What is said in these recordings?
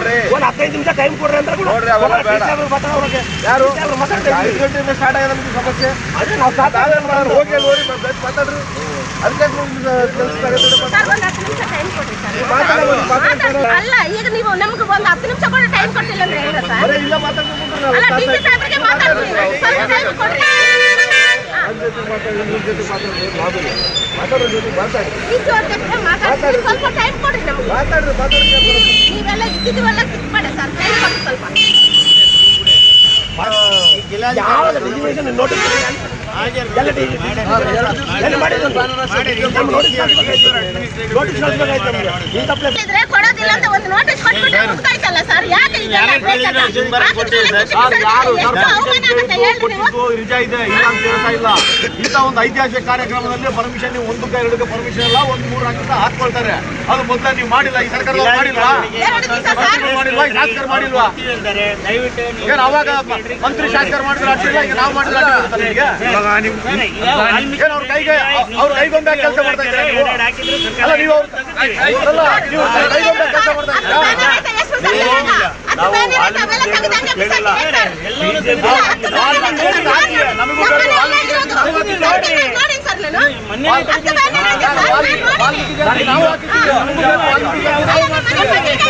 ನೋಡ್ರಿ. ಒಂದ್ ಹದಿನೈದು ನಿಮಿಷ ಟೈಮ್ ಕೊಡ್ರಿ ಅಂತ ಕೂಡ ನೋಡ್ರಿ, ಅವೆಲ್ಲ ಒಬ್ಬ ಬೇಡ. ಟೀಚರ್ ಬರ್ತಾರೆ ಅವ್ರಿಗೆ. ಯಾರು ಟೀಚರ್ ಮಾತಾಡ್ತಾರೆ. ಐದು ಗಂಟೆಯಿಂದ ಸ್ಟಾರ್ಟ್ ಆಗಿದೆ ನಮ್ಗೆ ಸಮಸ್ಯೆ ಅದೇ ನಾವು ಸಾಕು. ನಾವೇನ್ ಮಾಡೋದು ಹೋಗಿ ಅಲ್ಲಿ ಹೋಗಿ ಬ- ಬ- ಮಾತಾಡ್ರಿ ಅದಕ್ಕೆ ನಿಮ್ಗೆ ಕೆಲಸ ಆಗುತ್ತೆ ಸರ್ ಒಂದು ಹತ್ತು ನಿಮಿಷ ಟೈಮ್ ಕೊಡಿ ಸರ್ ಮಾತಾಡೋದು, ಮಾತಾಡ್ತಾರೆ. ಅಲ್ಲ ಈಗ ನೀವು ನಮ್ಗೆ ಒಂದು ಹತ್ತು ನಿಮಿಷ ಕೂಡ ಟೈಮ್ ಕೊಟ್ಟಿಲ್ಲ ಅಂದ್ರೆ ಹೆಂಗ ಸರ್ ಬರೀ ಇಲ್ಲ ಮಾತಾಡ್ಕೊಂಡ್ಬಿಟ್ರೆ ನಾವು ಅಲ್ಲ ಡಿ ಸಿ ಮಾತಾಡ್ತೀವಿ. ಸಾಹೇಬ್ರಿಗೆ ಮಾತಾಡ್ತೀನಿ ಸ್ವಲ್ಪ ಟೈಮ್ ಕೊಡ್ರಿ ನನ್ನ ಜೊತೆ ಮಾತಾಡಿ ನಿಮ್ಮ ಜೊತೆ ಮಾತಾಡಿ ಮಾತಾಡಿ ಮಾತಾಡೋ ಜೊತೆ ಮಾತಾಡಿ ಡಿ ಸಿ ಅವ್ರ ಜೊತೆ ಮಾತಾಡ್ತೀನಿ ಸ್ವಲ್ಪ ಟೈಮ್ ಕೊಡ್ರಿ ನಮ್ಗೆ ಮಾತಾಡ್ರಿ ಮಾತಾಡಿ ನೀವು- ನೀವೆಲ್ಲ ಇದ್ದಿದ್ದೀವೆಲ್ಲ ಕಿಕ್ ಮಾಡಿ ಸರ್ ಟೈಮ್ ಕೊಡಿ ಸ್ವಲ್ಪ ಯಾವ ಡೆಸಿಗ್ನೇಷನ್ ನೋಟಿಸ್ ಎಲ್ಲ ಡೆಸಿಗ್ನೇಷನ್ ಎಲ್ಲಿ ಮಾಡಿದ್ರು ನಮ್ಗೆ ನೋಟಿಸ್ ಕಳ್ಸ್ಬೇಕಾಯ್ತು. ನೋಟಿಸ್ ಕಳ್ಸ್ಬೇಕಾಯ್ತು ನಮ್ಗೆ. ಇಂಥ ಪ್ಲೇಸ್ ಇದ್ರೆ ಕೊಡೋದಿಲ್ಲ ಅಂತ ಒಂದು ನೋಟಿಸ್ ಕೊಟ್ಬಿಟ್ರೆ ಮುಗ್ದಾಯ್ತಲ್ಲ ಸರ್ ಯಾಕೆ ಇದೆಲ್ಲ ಬೇಕಲ್ಲ? ಸರ್, ಯಾರು ಸರ್ ಎಷ್ಟು ಅವಮಾನ ಆಗುತ್ತೆ ಹೇಳ್ರಿ ನೀವು ಕೊಟ್ಟಿದ್ದು ನಿಜ ಇದೆ ಇಲ್ಲ ಅಂತ ಹೇಳ್ತಾ ಇಲ್ಲ ಇಂಥ ಒಂದು ಐತಿಹಾಸಿಕ ಕಾರ್ಯಕ್ರಮದಲ್ಲಿ ಪರ್ಮಿಷನ್ ನೀವು ಒಂದು ಎರಡು ಪರ್ಮಿಷನ್ ಇಲ್ಲ ಒಂದು ಮೂರು ಅಂತ ಹಾಕೊಳ್ತಾರೆ ಅದು ಮೊದಲ ನೀವು ಮಾಡಿಲ್ಲ ಈ ಸರ್ಕಾರದವ್ರು ಮಾಡಿಲ್ವಾ ಎರಡು ದಿವಸ ಸರ್ ಶಾಸಕರು ಮಾಡಿಲ್ವಾ ಈ ಶಾಸಕರು ಮಾಡಿಲ್ವಾ ಏನ್ ಅವಾಗ ಮಂತ್ರಿ ಶಾಸಕರು ಮಾಡಿದ್ರೆ ಅಷ್ಟಿಲ್ಲ ಈಗ ನಾವು ಮಾಡಿದ್ರೆ ಅಡ್ಡಿಲ್ಲ ಈಗ ಏನ್ ಅವ್ರ ಕೈಗೆ ಅವ್ರ ಕೈಗೊಂಬೆ ಕೆಲಸ ಮಾಡ್ತಾ ಇದ್ದಾರೆ ನೀವು? ಅಲ್ಲ ನೀವು ಅವ್ರ- ಅಲ್ಲ ನೀವು ಕೈಗೊಂಬೆ ಕೆಲಸ ಮಾಡ್ತಾ ಇದ್ದೀರಾ ನಾವು ವಾಲ್ಮೀಕಿ ನಮಗೂ ಬೇಡ, ವಾಲ್ಮೀಕಿ ಜಾತಿ ನಾವು ಹಾಕಿದ್ದೀವಿ. ನಮಗೂ ಬೇಡ, ವಾಲ್ಮೀಕಿ ಜಾತಿ.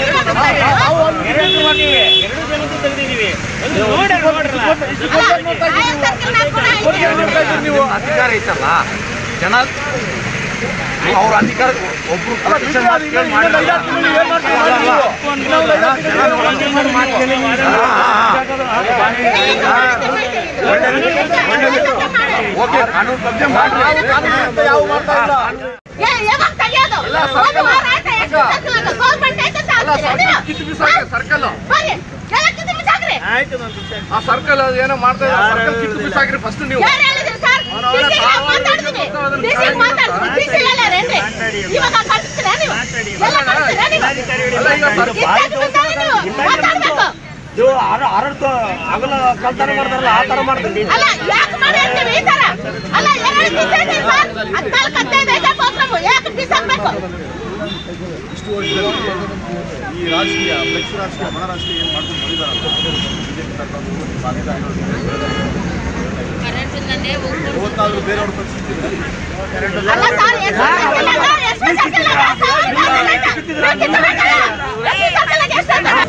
ನೀವು ಅಧಿಕಾರ ಐತಲ್ಲ ಜನ ಅವ್ರ ಅಧಿಕಾರ ಒಬ್ರು ಅಲ್ಲ, ಬಿಟ್ರೆ ಅದು ಇನ್ನೊಂದು- ಇನ್ನೊಂದು ಐದಾರು ತಿಂಗಳು ಏನ್ ಮಾಡ್ತೀರಿ ಮಾಡಿ ನೀವು? ಇನ್ನೊಂದು ಐದಾರು ತಿಂಗಳು ಏನ್ ಮಾಡ್ತೀರಿ ಮಾಡಿ ನೀವು? ಓಕೆ ಕಾನೂನು ಬಗ್ಗೆ ಮಾಡಿ ನಾವು ಕಾನೂನು ಅಂತ ಯಾವ ಮಾಡ್ತಾ ಇಲ್ಲ ಯಾವಾಗ ತೆಗಿಯೋದು ಒಂದು ವಾರ ಆಯ್ತಾ ಎಷ್ಟು ಸರ್ಕಲ್ ಗೌರ್ಮೆಂಟ್ ಐತೆ ಅಂತ ಅಲ್ಲ ಹಾಕ್ತೀರಾ ನೀವು? ಕಿತ್ತು ಬಿಸಾಕ ಸರ್ಕಲ್ ಹೋಗಿ ಎಲ್ಲ ಕಿತ್ತು ಬಿಸಾಕ್ರಿ ಆ ಸರ್ಕಲ್ ಏನೋ ಮಾಡ್ತಾ ಇದ್ದಾರೆ ಸರ್ಕಲ್ ಕಿತ್ತು ಬಿಸಾಕ್ರಿ ಫಸ್ಟ್ ನೀವು ಯಾರು ಹೇಳಿದ್ರು ಸರ್ DC ಗೆ ಮಾತಾಡ್ತೀನಿ DC ಗೆ ಮಾತಾಡ್ತೀನಿ DC ಹೇಳಾರೇನ್ರಿ ಇವಾಗ ಕಳಿಸ್ತೀರಾ ನೀವು ಎಲ್ಲ ಕಳಿಸ್ತೀರಾ ನೀವು ಅಲ್ಲ ಈಗ ಸರ್ ಕಿತ್ತಾಕಿ ಬಿಸಾಡಿ ನೀವು ಮಾತಾಡ್ಬೇಕು ಇದು ಆರ ಆರಡ್ತು ಅಗಲ ಕಲ್ತನ ಮಾಡ್ತಾರಲ್ಲ ಆ ತರ ಮಾಡ್ತಾರೆ ಅಲ್ಲ ಯಾಕೆ ಮಾಡಿ ಅಂತೀವಿ ಈ ತರ ಅಲ್ಲ ಎರಡು ದಿವಸ ಇದೆ ಸರ್ ಹದಿನಾಲ್ಕು ಹದಿನೈದು ಐತೆ ಪ್ರೋಗ್ರಾಮ್ ಯಾಕೆ ಬಿಸಾಕ್ಬೇಕು ಇಷ್ಟು ವರ್ಷದಲ್ಲಿ ಈ ರಾಜಕೀಯ ಫ್ಲೆಕ್ಸ್ ರಾಜಕೀಯ ಮನ ರಾಜಕೀಯ ಏನು ಮಾಡ್ಕೊಂಡು ಬಂದಿದ್ದಾರಲ್ಲ ಬಿಜೆಪಿ ಸರ್ಕಾರ ಭಾಗೀದಾರಿಗಳು ಇವತ್ತಾದ್ರೂ ಬೇರೆಯವ್ರ ಪರಿಸ್ಥಿತಿ ಇದೆ. ಅಲ್ಲ ಸರ್ ಎಷ್ಟು ಸರ್ಕಲ್ ಅಲ್ಲ ಎಷ್ಟು ಸರ್ಕಲ್ ಅಲ್ಲ ಸರ್ ಬೇಕಿತ್ತು ಬೇಕಲ್ಲ ಎಷ್ಟು ಸರ್ಕಲ್ ಆಗಿ ಎಷ್ಟು ಸರ್ಕಲ್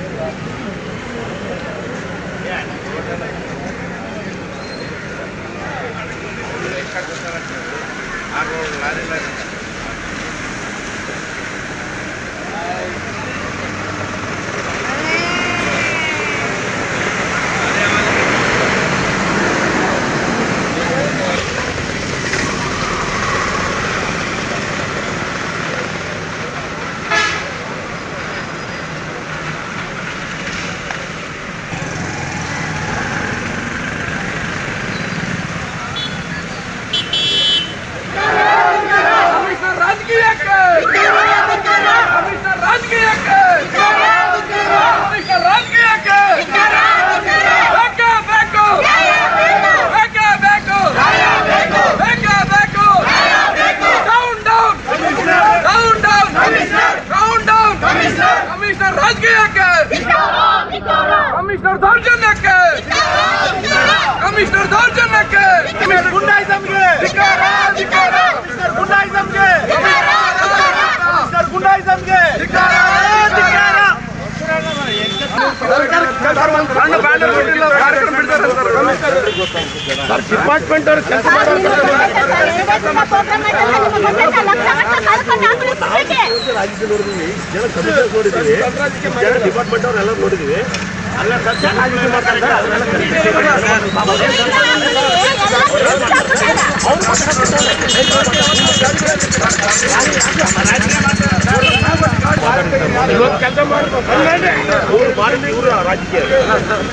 ಕಮಿಷನರ್ ರಾಜಕೀಯಕ್ಕೆ ಕಮಿಷನರ್ ರಾಜಕೀಯಕ್ಕೆ ಕಮಿಷನರ್ ರಾಜಕೀಯಕ್ಕೆ ಬೇಕೇ ಬೇಕು ಬೇಕೇ ಬೇಕು ಬೇಕೇ ಬೇಕು down down down down down down commissioner ರಾಜಕೀಯಕ್ಕೆ ಕಮಿಷನರ್ ದೌರ್ಜನ್ಯಕ್ಕೆ ಕಮಿಷನರ್ ದೌರ್ಜನ್ಯಕ್ಕೆ ಗುಂಡಾಯಿಸಂಗೆ ಧಿಕ್ಕಾರ ಧಿಕ್ಕಾರ ಗುಂಡಾಯಿಸಂಗೆ ಗುಂಡಾಯಿಸಂಗೆ ಧಿಕ್ಕಾರ ಧಿಕ್ಕಾರ ಸಣ್ಣ ಬ್ಯಾನರ್ ಬಿಟ್ಟಿಲ್ಲ ಕಾರ್ಯಕ್ರಮ ಬಿಡ್ತಾರೆ ಸರ್ ಡಿಪಾರ್ಟ್ಮೆಂಟ್ ಅವ್ರು ಕೆಲಸ ರಾಜ್ಯದಲ್ಲಿ ನೋಡಿದೀವಿ ಜನ ಕಮಿಷನ್ ನೋಡಿದೀವಿ ಜನ ಡಿಪಾರ್ಟ್ಮೆಂಟ್ ಅವ್ರೆಲ್ಲ ನೋಡಿದೀವಿ ಅಲ್ಲ ಸರ್ ಜನ ರಾಜಕೀಯ ಮಾಡ್ತಾರೆ ಸರ್, ಅವ್ರೆಲ್ಲ ಇವತ್ತು ಕೆಲಸ ಮಾಡ್ಬೇಕು ಅವ್ರು ಮಾಡಿದ್ರೆ ಇವರು ರಾಜಕೀಯ